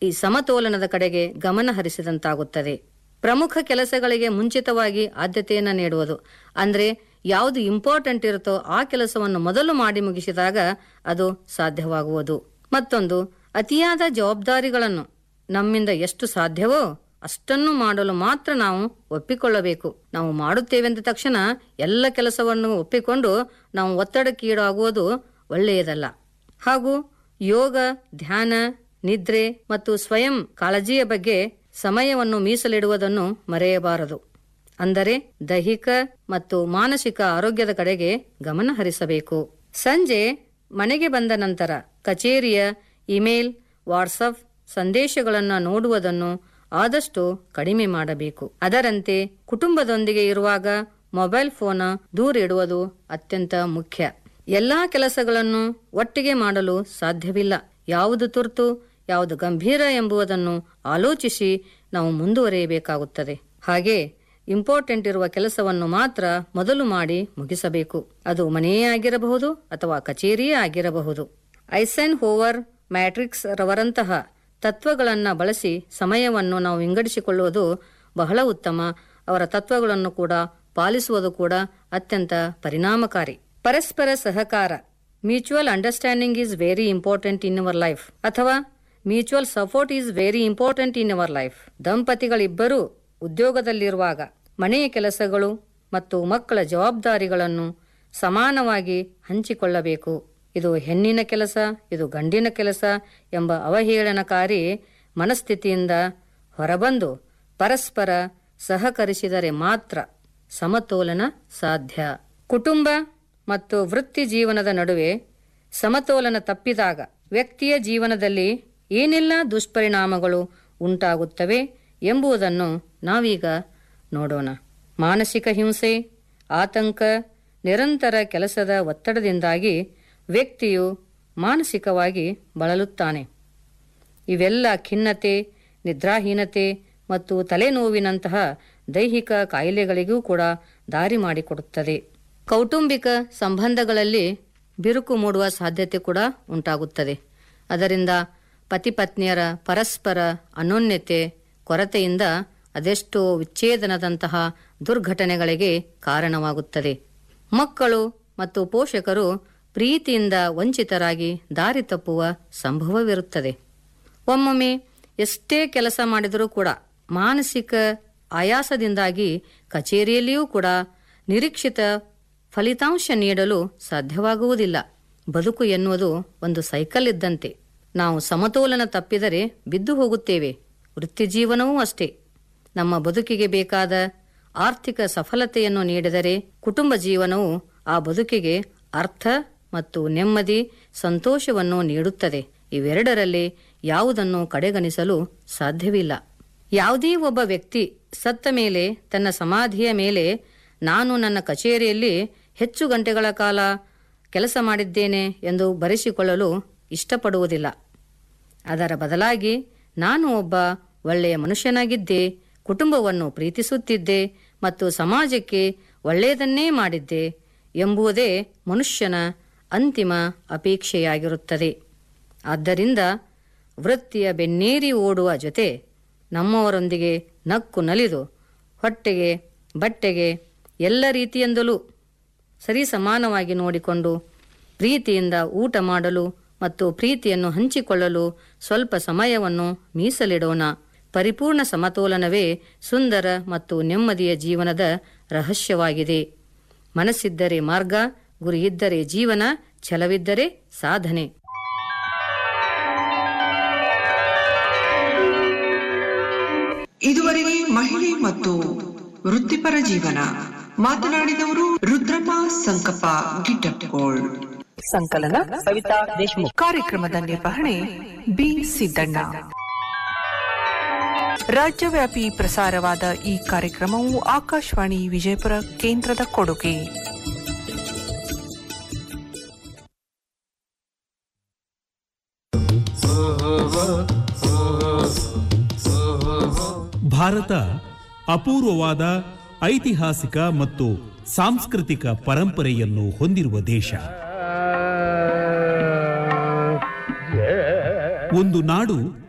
ಈ ಸಮತೋಲನದ ಕಡೆಗೆ ಗಮನ ಹರಿಸಿದಂತಾಗುತ್ತದೆ ಪ್ರಮುಖ ಕೆಲಸಗಳಿಗೆ ಮುಂಚಿತವಾಗಿ ಆದ್ಯತೆಯನ್ನು ನೀಡುವುದು ಅಂದ್ರೆ ಯಾವುದು ಇಂಪಾರ್ಟೆಂಟ್ ಇರುತ್ತೋ ಆ ಕೆಲಸವನ್ನು ಮೊದಲು ಮಾಡಿ ಮುಗಿಸಿದಾಗ ಅದು ಸಾಧ್ಯವಾಗುವುದು ಮತ್ತೊಂದು ಅತಿಯಾದ ಜವಾಬ್ದಾರಿಗಳನ್ನು ನಮ್ಮಿಂದ ಎಷ್ಟು ಸಾಧ್ಯವೋ ಅಷ್ಟನ್ನು ಮಾಡಲು ಮಾತ್ರ ನಾವು ಒಪ್ಪಿಕೊಳ್ಳಬೇಕು ನಾವು ಮಾಡುತ್ತೇವೆ ಅಂದ ತಕ್ಷಣ ಎಲ್ಲ ಕೆಲಸವನ್ನು ಒಪ್ಪಿಕೊಂಡು ನಾವು ಒತ್ತಡಕ್ಕೀಡಾಗುವುದು ಒಳ್ಳೆಯದಲ್ಲ ಹಾಗೂ ಯೋಗ ಧ್ಯಾನ ನಿದ್ರೆ ಮತ್ತು ಸ್ವಯಂ ಕಾಳಜಿಯ ಬಗ್ಗೆ ಸಮಯವನ್ನು ಮೀಸಲಿಡುವುದನ್ನು ಮರೆಯಬಾರದು ಅಂದರೆ ದೈಹಿಕ ಮತ್ತು ಮಾನಸಿಕ ಆರೋಗ್ಯದ ಕಡೆಗೆ ಗಮನ ಹರಿಸಬೇಕು ಸಂಜೆ ಮನೆಗೆ ಬಂದ ನಂತರ ಕಚೇರಿಯ ಇಮೇಲ್ ವಾಟ್ಸಪ್ ಸಂದೇಶಗಳನ್ನು ನೋಡುವುದನ್ನು ಆದಷ್ಟು ಕಡಿಮೆ ಮಾಡಬೇಕು ಅದರಂತೆ ಕುಟುಂಬದೊಂದಿಗೆ ಇರುವಾಗ ಮೊಬೈಲ್ ಫೋನ್ ದೂರ ಇಡುವುದು ಅತ್ಯಂತ ಮುಖ್ಯ ಎಲ್ಲಾ ಕೆಲಸಗಳನ್ನು ಒಟ್ಟಿಗೆ ಮಾಡಲು ಸಾಧ್ಯವಿಲ್ಲ ಯಾವುದು ತುರ್ತು ಯಾವುದು ಗಂಭೀರ ಎಂಬುದನ್ನು ಆಲೋಚಿಸಿ ನಾವು ಮುಂದುವರಿಯಬೇಕಾಗುತ್ತದೆ ಹಾಗೆ ಇಂಪಾರ್ಟೆಂಟ್ ಇರುವ ಕೆಲಸವನ್ನು ಮಾತ್ರ ಮೊದಲು ಮಾಡಿ ಮುಗಿಸಬೇಕು ಅದು ಮನೆಯೇ ಆಗಿರಬಹುದು ಅಥವಾ ಕಚೇರಿಯೇ ಆಗಿರಬಹುದು ಐಸೆನ್ ಹೋವರ್ ಮ್ಯಾಟ್ರಿಕ್ಸ್ ರವರಂತಹ ತತ್ವಗಳನ್ನು ಬಳಸಿ ಸಮಯವನ್ನು ನಾವು ವಿಂಗಡಿಸಿಕೊಳ್ಳುವುದು ಬಹಳ ಉತ್ತಮ ಅವರ ತತ್ವಗಳನ್ನು ಕೂಡ ಪಾಲಿಸುವುದು ಕೂಡ ಅತ್ಯಂತ ಪರಿಣಾಮಕಾರಿ ಪರಸ್ಪರ ಸಹಕಾರ mutual understanding is very important in our life ಅಥವಾ mutual support is very important in our life ದಂಪತಿಗಳಿಬ್ಬರೂ ಉದ್ಯೋಗದಲ್ಲಿರುವಾಗ ಮನೆಯ ಕೆಲಸಗಳು ಮತ್ತು ಮಕ್ಕಳ ಜವಾಬ್ದಾರಿಗಳನ್ನು ಸಮಾನವಾಗಿ ಹಂಚಿಕೊಳ್ಳಬೇಕು ಇದು ಹೆಣ್ಣಿನ ಕೆಲಸ ಇದು ಗಂಡಿನ ಕೆಲಸ ಎಂಬ ಅವಹೇಳನಕಾರಿ ಮನಸ್ಥಿತಿಯಿಂದ ಹೊರಬಂದು ಪರಸ್ಪರ ಸಹಕರಿಸಿದರೆ ಮಾತ್ರ ಸಮತೋಲನ ಸಾಧ್ಯ ಕುಟುಂಬ ಮತ್ತು ವೃತ್ತಿ ಜೀವನದ ನಡುವೆ ಸಮತೋಲನ ತಪ್ಪಿದಾಗ ವ್ಯಕ್ತಿಯ ಜೀವನದಲ್ಲಿ ಏನೆಲ್ಲ ದುಷ್ಪರಿಣಾಮಗಳು ಉಂಟಾಗುತ್ತವೆ ಎಂಬುದನ್ನು ನಾವೀಗ ನೋಡೋಣ ಮಾನಸಿಕ ಹಿಂಸೆ ಆತಂಕ ನಿರಂತರ ಕೆಲಸದ ಒತ್ತಡದಿಂದಾಗಿ ವ್ಯಕ್ತಿಯು ಮಾನಸಿಕವಾಗಿ ಬಳಲುತ್ತಾನೆ ಇವೆಲ್ಲ ಖಿನ್ನತೆ ನಿದ್ರಾಹೀನತೆ ಮತ್ತು ತಲೆನೋವಿನಂತಹ ದೈಹಿಕ ಕಾಯಿಲೆಗಳಿಗೂ ಕೂಡ ದಾರಿ ಮಾಡಿಕೊಡುತ್ತದೆ ಕೌಟುಂಬಿಕ ಸಂಬಂಧಗಳಲ್ಲಿ ಬಿರುಕು ಮೂಡುವ ಸಾಧ್ಯತೆ ಕೂಡ ಉಂಟಾಗುತ್ತದೆ ಅದರಿಂದ ಪತಿಪತ್ನಿಯರ ಪರಸ್ಪರ ಅನೋನ್ಯತೆ ಕೊರತೆಯಿಂದ ಅದೆಷ್ಟೋ ವಿಚ್ಛೇದನದಂತಹ ದುರ್ಘಟನೆಗಳಿಗೆ ಕಾರಣವಾಗುತ್ತದೆ ಮಕ್ಕಳು ಮತ್ತು ಪೋಷಕರು ಪ್ರೀತಿಯಿಂದ ವಂಚಿತರಾಗಿ ದಾರಿ ತಪ್ಪುವ ಸಂಭವವಿರುತ್ತದೆ ಒಮ್ಮೊಮ್ಮೆ ಎಷ್ಟೇ ಕೆಲಸ ಮಾಡಿದರೂ ಕೂಡ ಮಾನಸಿಕ ಆಯಾಸದಿಂದಾಗಿ ಕಚೇರಿಯಲ್ಲಿಯೂ ಕೂಡ ನಿರೀಕ್ಷಿತ ಫಲಿತಾಂಶ ನೀಡಲು ಸಾಧ್ಯವಾಗುವುದಿಲ್ಲ ಬದುಕು ಎನ್ನುವುದು ಒಂದು ಸೈಕಲ್ ಇದ್ದಂತೆ ನಾವು ಸಮತೋಲನ ತಪ್ಪಿದರೆ ಬಿದ್ದು ಹೋಗುತ್ತೇವೆ ವೃತ್ತಿಜೀವನವೂ ಅಷ್ಟೇ ನಮ್ಮ ಬದುಕಿಗೆ ಬೇಕಾದ ಆರ್ಥಿಕ ಸಫಲತೆಯನ್ನು ನೀಡಿದರೆ ಕುಟುಂಬ ಜೀವನವು ಆ ಬದುಕಿಗೆ ಅರ್ಥ ಮತ್ತು ನೆಮ್ಮದಿ ಸಂತೋಷವನ್ನು ನೀಡುತ್ತದೆ ಇವೆರಡರಲ್ಲಿ ಯಾವುದನ್ನು ಕಡೆಗಣಿಸಲು ಸಾಧ್ಯವಿಲ್ಲ ಯಾವುದೇ ಒಬ್ಬ ವ್ಯಕ್ತಿ ಸತ್ತ ಮೇಲೆ ತನ್ನ ಸಮಾಧಿಯ ಮೇಲೆ ನಾನು ನನ್ನ ಕಚೇರಿಯಲ್ಲಿ ಹೆಚ್ಚು ಗಂಟೆಗಳ ಕಾಲ ಕೆಲಸ ಮಾಡಿದ್ದೇನೆ ಎಂದು ಬರೆಸಿಕೊಳ್ಳಲು ಇಷ್ಟಪಡುವುದಿಲ್ಲ ಅದರ ಬದಲಾಗಿ ನಾನು ಒಬ್ಬ ಒಳ್ಳೆಯ ಮನುಷ್ಯನಾಗಿದ್ದೆ ಕುಟುಂಬವನ್ನು ಪ್ರೀತಿಸುತ್ತಿದ್ದೆ ಮತ್ತು ಸಮಾಜಕ್ಕೆ ಒಳ್ಳೆಯದನ್ನೇ ಮಾಡಿದ್ದೆ ಎಂಬುದೇ ಮನುಷ್ಯನ ಅಂತಿಮ ಅಪೇಕ್ಷೆಯಾಗಿರುತ್ತದೆ ಆದ್ದರಿಂದ ವೃತ್ತಿಯ ಬೆನ್ನೇರಿ ಓಡುವ ಜೊತೆ ನಮ್ಮವರೊಂದಿಗೆ ನಕ್ಕು ನಲಿದು ಹೊಟ್ಟೆಗೆ ಬಟ್ಟೆಗೆ ಎಲ್ಲ ರೀತಿಯಿಂದಲೂ ಸರಿ ಸಮಾನವಾಗಿ ನೋಡಿಕೊಂಡು ಪ್ರೀತಿಯಿಂದ ಊಟ ಮಾಡಲು ಮತ್ತು ಪ್ರೀತಿಯನ್ನು ಹಂಚಿಕೊಳ್ಳಲು ಸ್ವಲ್ಪ ಸಮಯವನ್ನು ಮೀಸಲಿಡೋಣ ಪರಿಪೂರ್ಣ ಸಮತೋಲನವೇ ಸುಂದರ ಮತ್ತು ನೆಮ್ಮದಿಯ ಜೀವನದ ರಹಸ್ಯವಾಗಿದೆ ಮನಸ್ಸಿದ್ದರೆ ಮಾರ್ಗ ಗುರಿಯಿದ್ದರೆ ಜೀವನ ಛಲವಿದ್ದರೆ ಸಾಧನೆ ಇದುವರೆಗೆ ಮಹಿಳೆ ಮತ್ತು ವೃತ್ತಿಪರ ಜೀವನ ಮಾತನಾಡಿದವರು ರುದ್ರಮ್ಮ ಸಂಕಪ್ಪ ಗಿಟ್ಟಪ್ಕೋಳ್ ಸಂಕಲನ ಸವಿತಾ ದೇಶಮುಖ್ ಕಾರ್ಯಕ್ರಮದ ನಿರ್ವಹಣೆ ಬಿ ಸಿದ್ದಣ್ಣ ರಾಜ್ಯವ್ಯಾಪಿ ಪ್ರಸಾರವಾದ ಈ ಕಾರ್ಯಕ್ರಮವು ಆಕಾಶವಾಣಿ ವಿಜಯಪುರ ಕೇಂದ್ರದ ಕೊಡುಗೆ ಭಾರತ ಅಪೂರ್ವವಾದ ಐತಿಹಾಸಿಕ ಮತ್ತು ಸಾಂಸ್ಕೃತಿಕ ಪರಂಪರೆಯನ್ನು ಹೊಂದಿರುವ ದೇಶ ಒಂದು ನಾಡು